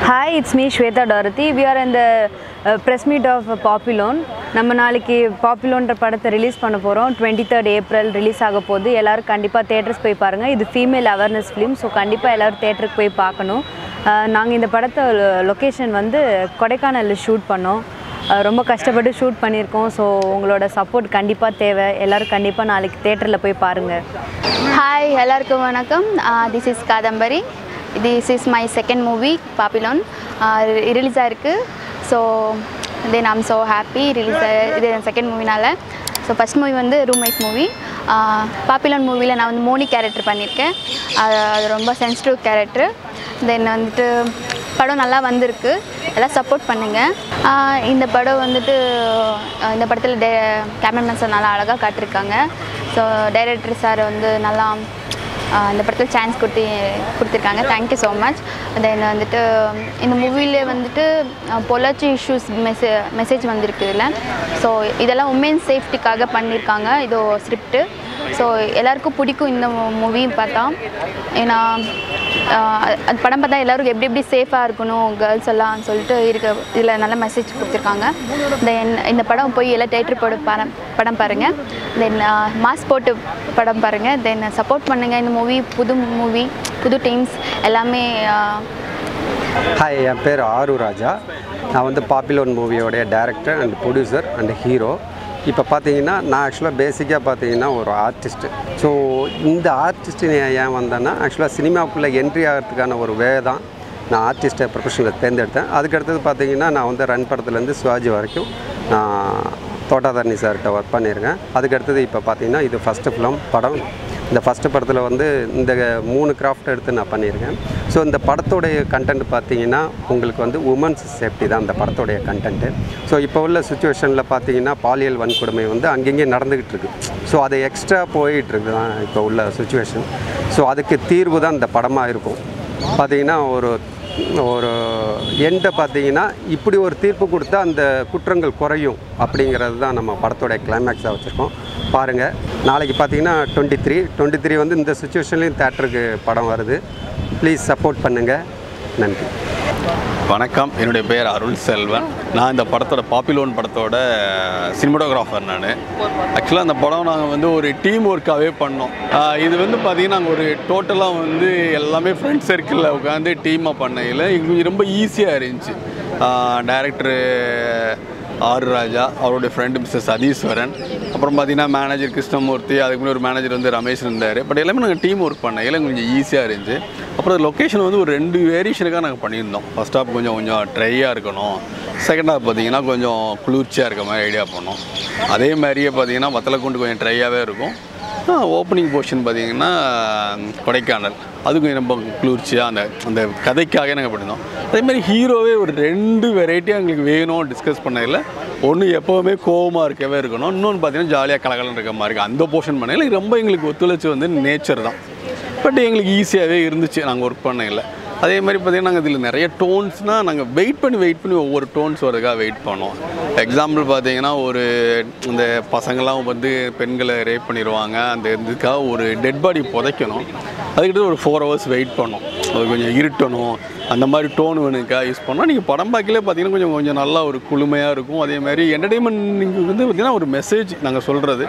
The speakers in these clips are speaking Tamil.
ஹாய் இட்ஸ் மீ ஸ்வேதா டாரதி வி ஆர் இந்த ப்ரெஸ் மீட் ஆஃப் பாப்புலோன் நம்ம நாளைக்கு பாப்புலோன்ற படத்தை ரிலீஸ் பண்ண போகிறோம் டுவெண்ட்டி தேர்ட் ஏப்ரல் ரிலீஸ் ஆக போகுது எல்லோரும் கண்டிப்பாக தேட்டர்ஸ் போய் பாருங்கள் இது ஃபீமேல் அவேர்னஸ் ஃபிலிம் ஸோ கண்டிப்பாக எல்லோரும் தேட்டருக்கு போய் பார்க்கணும் நாங்கள் இந்த படத்தை லொக்கேஷன் வந்து கொடைக்கானலில் ஷூட் பண்ணோம் அஹ் ரொம்ப கஷ்டப்பட்டு ஷூட் பண்ணியிருக்கோம் ஸோ உங்களோட சப்போர்ட் கண்டிப்பாக தேவை எல்லோரும் கண்டிப்பாக நாளைக்கு தேட்டரில் போய் பாருங்கள் ஹாய் எல்லாருக்கும் வணக்கம் this is Kadambari this is my second movie Babylon release ஆயிருக்கு so then I'm so happy release இது என் செகண்ட் மூவினால ஸோ ஃபஸ்ட் மூவி வந்து ரூம்மேட் மூவி பாப்பிலோன் மூவியில் நான் வந்து மோனி கேரக்டர் பண்ணியிருக்கேன் அது அது ரொம்ப சென்சிட்டிவ் கேரக்டர் தென் வந்துட்டு படம் நல்லா வந்திருக்கு எல்லாம் சப்போர்ட் பண்ணுங்கள் இந்த படம் வந்துட்டு ஆஹ் இந்த படத்தில் டே கேமராமேன் சார் நல்லா அழகாக காட்டியிருக்காங்க ஸோ டைரக்டர் சார் வந்து நல்லா ஆஹ் இந்த படத்தில் சான்ஸ் கொடுத்து கொடுத்துருக்காங்க தேங்க்யூ ஸோ மச் தென் வந்துட்டு இந்த மூவிலே வந்துட்டு பொள்ளாச்சி இஷ்யூஸ் மெசே மெசேஜ் வந்திருக்கு இதில் ஸோ இதெல்லாம் உமன் சேஃப்டிக்காக பண்ணியிருக்காங்க இது ஸ்கிரிப்ட்டு ஸோ எல்லாருக்கும் பிடிக்கும் இந்த மூவி பார்த்தா ஏன்னா ஆஹ் அது படம் பார்த்தா எல்லோரும் எப்படி எப்படி சேஃபாக இருக்கணும் கேர்ள்ஸ் எல்லாம் சொல்லிட்டு இருக்க இதில் நல்ல மெசேஜ் கொடுத்துருக்காங்க தென் இந்த படம் போய் எல்லாம் தேட்டர் படம் படம் படம் பாருங்கள் தென் மாஸ் போட்டு படம் பாருங்கள் தென் சப்போர்ட் பண்ணுங்கள் இந்த மூவி புது மூவி புது டீம்ஸ் எல்லாமே ஆஹ் ஹாய் என் பேர் ஆரு ராஜா நான் வந்து பாப்புலர் மூவியோடைய director and producer and hero இப்போ பார்த்தீங்கன்னா நான் ஆக்சுவலாக பேசிக்காக பார்த்தீங்கன்னா ஒரு ஆர்டிஸ்ட்டு ஸோ இந்த ஆர்டிஸ்ட்டு ஏன் வந்தேன்னா ஆக்சுவலாக சினிமாவுக்குள்ளே என்ட்ரி ஆகிறதுக்கான ஒரு வே தான் நான் ஆர்டிஸ்ட்டை ப்ரொஃபஷனில் தேர்ந்தெடுத்தேன் அதுக்கடுத்தது பார்த்தீங்கன்னா நான் வந்து ரன் படத்துலேருந்து சிவாஜி வரைக்கும் நான் தோட்டாதரணி சார்கிட்ட ஒர்க் பண்ணியிருக்கேன் அதுக்கடுத்தது இப்போ பார்த்தீங்கன்னா இது ஃபஸ்ட்டு ஃபிலிம் படம் இந்த ஃபஸ்ட்டு படத்தில் வந்து இந்த மூணு கிராஃப்ட் எடுத்து நான் பண்ணியிருக்கேன் ஸோ இந்த படத்தோடைய கண்டென்ட் பார்த்தீங்கன்னா உங்களுக்கு வந்து உமன்ஸ் சேஃப்டி தான் இந்த படத்தோடைய கண்டென்ட்டு ஸோ இப்போ உள்ள சுச்சுவேஷனில் பார்த்தீங்கன்னா பாலியல் வன்கொடுமை வந்து அங்கங்கே நடந்துக்கிட்டு இருக்கு ஸோ அது எக்ஸ்ட்ரா போயிட்டு இருக்கு தான் இப்போ உள்ள சுச்சுவேஷன் ஸோ அதுக்கு தீர்வு தான் இந்த படமாக இருக்கும் பார்த்தீங்கன்னா ஒரு ஒரு எண்டை பார்த்தீங்கன்னா இப்படி ஒரு தீர்ப்பு கொடுத்தா அந்த குற்றங்கள் குறையும் அப்படிங்கிறது தான் நம்ம படத்தோடைய கிளைமேக்ஸாக வச்சுருக்கோம் பாருங்கள் நாளைக்கு பார்த்தீங்கன்னா டுவெண்ட்டி த்ரீ டுவெண்ட்டி த்ரீ வந்து இந்த சுச்சுவேஷன்லேயும் தேட்டருக்கு படம் வருது ப்ளீஸ் சப்போர்ட் பண்ணுங்கள் நன்றி வணக்கம் என்னுடைய பேர் அருள் செல்வன் நான் இந்த படத்தோட பாப்புலோன் படத்தோட சினிமோட்டோகிராஃபர் நான் ஆக்சுவலாக அந்த படம் நாங்கள் வந்து ஒரு டீம் ஒர்க்காகவே பண்ணோம் ஆஹ் இது வந்து பார்த்திங்கன்னா நாங்கள் ஒரு டோட்டலாக வந்து எல்லாமே ஃப்ரெண்ட் சர்க்கிளில் உட்காந்து டீமாக பண்ணையில் எங்களுக்கு ரொம்ப ஈஸியாக இருந்துச்சு டேரக்டரு ஆர் ராஜா அவருடைய ஃப்ரெண்டு மிஸ்டர் சதீஸ்வரன் அப்புறம் பார்த்தீங்கன்னா மேனேஜர் கிருஷ்ணமூர்த்தி அதுக்கு முன்னாடி ஒரு மேனேஜர் வந்து ரமேஷ் இருந்தார் பட் எல்லாமே நாங்கள் டீம் ஒர்க் பண்ணையில் கொஞ்சம் ஈஸியாக இருந்துச்சு அப்புறம் லொக்கேஷன் வந்து ஒரு ரெண்டு வேரியேஷனுக்காக நாங்கள் பண்ணியிருந்தோம் ஃபஸ்ட் ஹாப் கொஞ்சம் கொஞ்சம் ட்ரையாக இருக்கணும் செகண்ட் ஹாப் பார்த்தீங்கன்னா கொஞ்சம் குளிர்ச்சியாக இருக்க மாதிரி ஐடியா பண்ணோம் அதே மாதிரியே பார்த்தீங்கன்னா வத்தலக்குண்டு கொஞ்சம் ட்ரையாகவே இருக்கும் ஓப்பனிங் போர்ஷன் பார்த்தீங்கன்னா கொடைக்கானல் அது கொஞ்சம் ரொம்ப குளிர்ச்சியாக அந்த அந்த கதைக்காக நாங்கள் பண்ணியிருந்தோம் அதேமாதிரி ஹீரோவே ஒரு ரெண்டு வெரைட்டியாக எங்களுக்கு வேணும் டிஸ்கஸ் பண்ணதில் ஒன்று எப்போவுமே கோவமாக இருக்கவே இருக்கணும் இன்னொன்று பார்த்தீங்கன்னா ஜாலியாக கலகலன்னு இருக்க மாதிரி இருக்கு அந்த போர்ஷன் பண்ணையில் ரொம்ப எங்களுக்கு ஒத்துழைச்சி வந்து நேச்சர் தான் பட் எங்களுக்கு ஈஸியாகவே இருந்துச்சு நாங்கள் ஒர்க் பண்ணையில் அதே மாதிரி பார்த்தீங்கன்னா நாங்கள் இதில் நிறைய டோன்ஸ்னால் நாங்கள் வெயிட் பண்ணி வெயிட் பண்ணி ஒவ்வொரு டோன்ஸ் வரதுக்காக வெயிட் பண்ணோம் எக்ஸாம்பிள் பார்த்தீங்கன்னா ஒரு இந்த பசங்களாம் வந்து பெண்களை ரேப் பண்ணிடுவாங்க அந்த இதுக்காக ஒரு டெட் பாடி புதைக்கணும் அதுக்கிட்ட ஒரு ஃபோர் ஹவர்ஸ் வெயிட் பண்ணோம் அது கொஞ்சம் இருட்டணும் அந்த மாதிரி டோன் வேணுக்கா யூஸ் பண்ணால் நீங்கள் படம் பார்க்கலே பார்த்தீங்கன்னா கொஞ்சம் கொஞ்சம் நல்லா ஒரு குளுமையாக இருக்கும் அதே மாதிரி என்டர்டெயின்மெண்ட் நீங்கள் வந்து பார்த்தீங்கன்னா ஒரு மெசேஜ் நாங்கள் சொல்கிறது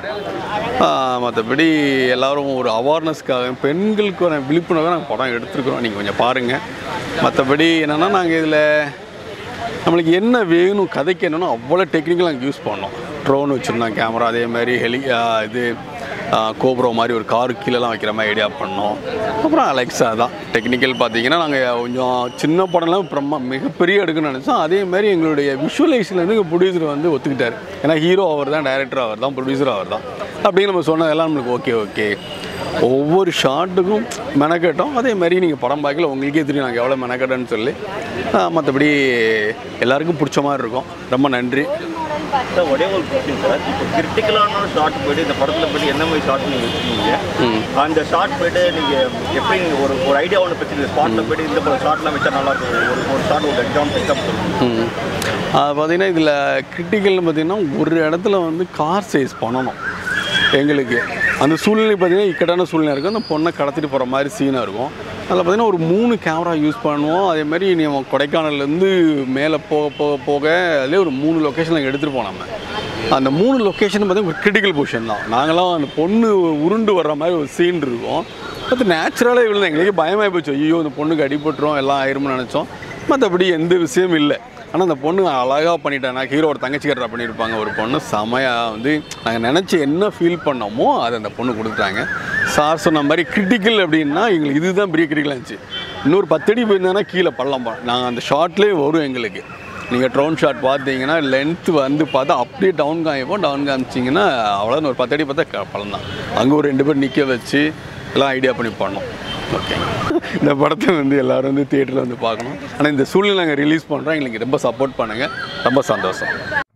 மற்றபடி எல்லாரும் ஒரு அவேர்னஸ்க்காக பெண்களுக்கான விழிப்புணர்வை நாங்கள் படம் எடுத்துருக்குறோம் நீங்கள் கொஞ்சம் பாருங்கள் மற்றபடி என்னென்னா நாங்கள் இதில் நம்மளுக்கு என்ன வேணும் கதைக்கு என்னன்னா அவ்வளோ டெக்னிக்கல் நாங்கள் யூஸ் பண்ணோம் ட்ரோன் வச்சுருந்தோம் கேமரா அதே மாதிரி ஹெலி ஆ, இது கோப்ரோ மாதிரி ஒரு காரு கீழெல்லாம் வைக்கிற மாதிரி ஐடியா பண்ணோம் அப்புறம் அலெக்ஸா தான் டெக்னிக்கல் பார்த்தீங்கன்னா நாங்கள் கொஞ்சம் சின்ன படம்லாம் பிரம்மா மிகப்பெரிய எடுக்கணும்னு நினச்சோம் அதே மாதிரி எங்களுடைய விஷுவலைஸ்லேருந்து எங்கள் ப்ரொடியூசர் வந்து ஒத்துக்கிட்டார் ஏன்னா ஹீரோ அவர் தான் டைரக்டர் அவர் தான் ப்ரொடியூசர் அவர் தான் அப்படின்னு நம்ம சொன்னதெல்லாம் நம்மளுக்கு ஓகே ஓகே ஒவ்வொரு ஷாட்டுக்கும் மெனக்கட்டோம் அதே மாதிரி நீங்கள் படம் பார்க்கல உங்களுக்கே தெரியும் நாங்கள் எவ்வளோ மெனக்கட்டோன்னு சொல்லி மற்றபடி எல்லாருக்கும் பிடிச்ச மாதிரி இருக்கும் ரொம்ப நன்றி சார் ஒரே ஒரு கொஸ்டின் சார் இப்போ கிரிட்டிக்கலான ஷார்ட் போயிட்டு இந்த படத்தில் போயிட்டு என்ன மாதிரி ஷார்ட் நீங்கள் வச்சுருக்கீங்க அந்த ஷார்ட் போயிட்டு நீங்கள் எப்படி நீங்கள் ஒரு ஒரு ஐடியா ஒன்று வச்சுருக்கீங்க ஸ்பாட்டில் போயிட்டு இந்த ஷார்ட்லாம் வச்சா நல்லா இருக்கும் ஒரு ஒரு ஷார்ட் ஒரு எக்ஸாம்பிள் எக்ஸாம்பிள் சொல்லுங்கள் ம். அது பார்த்தீங்கன்னா இதில் கிரிட்டிக்கல்னு பார்த்தீங்கன்னா ஒரு இடத்துல வந்து கார் சைஸ் பண்ணணும் எங்களுக்கு அந்த சூழ்நிலை பார்த்தீங்கன்னா இக்கட்டான சூழ்நிலை இருக்கும் அந்த பொண்ணை கடத்திட்டு போகிற மாதிரி சீனாக இருக்கும் அதில் பார்த்தீங்கன்னா ஒரு மூணு கேமரா யூஸ் பண்ணுவோம் அதே மாதிரி நம்ம கொடைக்கானல்லேருந்து மேலே போக போக போக அதுலேயே ஒரு மூணு லொக்கேஷன் நாங்கள் எடுத்துகிட்டு போனோம் நம்ம அந்த மூணு லொக்கேஷன் பார்த்தீங்கன்னா ஒரு கிரிட்டிக்கல் பொசிஷன் தான் நாங்களாம் அந்த பொண்ணு உருண்டு வர்ற மாதிரி ஒரு சீன் இருக்கும் அது நேச்சுரலாக இவ்வளோ எங்களுக்கே பயமாகி போச்சு ஐயோ இந்த பொண்ணுக்கு அடிபட்டுரும் எல்லாம் ஆயிரும்னு நினச்சோம் மற்றபடி எந்த விஷயமும் இல்லை ஆனால் அந்த பொண்ணு அழகாக பண்ணிட்டாங்க ஹீரோட தங்கச்சி கட்டுறா பண்ணியிருப்பாங்க ஒரு பொண்ணு செமையாக வந்து நாங்கள் நினச்சி என்ன ஃபீல் பண்ணோமோ அதை அந்த பொண்ணு கொடுத்துட்டாங்க சார் சொன்ன மாதிரி கிரிட்டிக்கல் அப்படின்னா எங்களுக்கு இதுதான் பெரிய கிரிட்டிக்கலாக இருந்துச்சு இன்னொரு பத்தடி போயிருந்தேன்னா கீழே பள்ளம் பா நாங்கள் அந்த ஷார்ட்லேயே வரும் எங்களுக்கு நீங்கள் ட்ரோன் ஷாட் பார்த்தீங்கன்னா லென்த் வந்து பார்த்தா அப்படியே டவுன் காமிப்போம் டவுன் காமிச்சிங்கன்னா அவ்வளோதான் ஒரு பத்தடி பார்த்தா க- பள்ளம் தான் அங்கே ஒரு ரெண்டு பேர் நிற்க வச்சு எல்லாம் ஐடியா பண்ணி பண்ணோம் ஓகே இந்த படத்தை வந்து எல்லாரும் வந்து தியேட்டரில் வந்து பார்க்கணும் ஆனால் இந்த சூழ்நிலை நாங்கள் ரிலீஸ் பண்ணுறோம் எங்களுக்கு ரொம்ப சப்போர்ட் பண்ணுங்கள் ரொம்ப சந்தோஷம்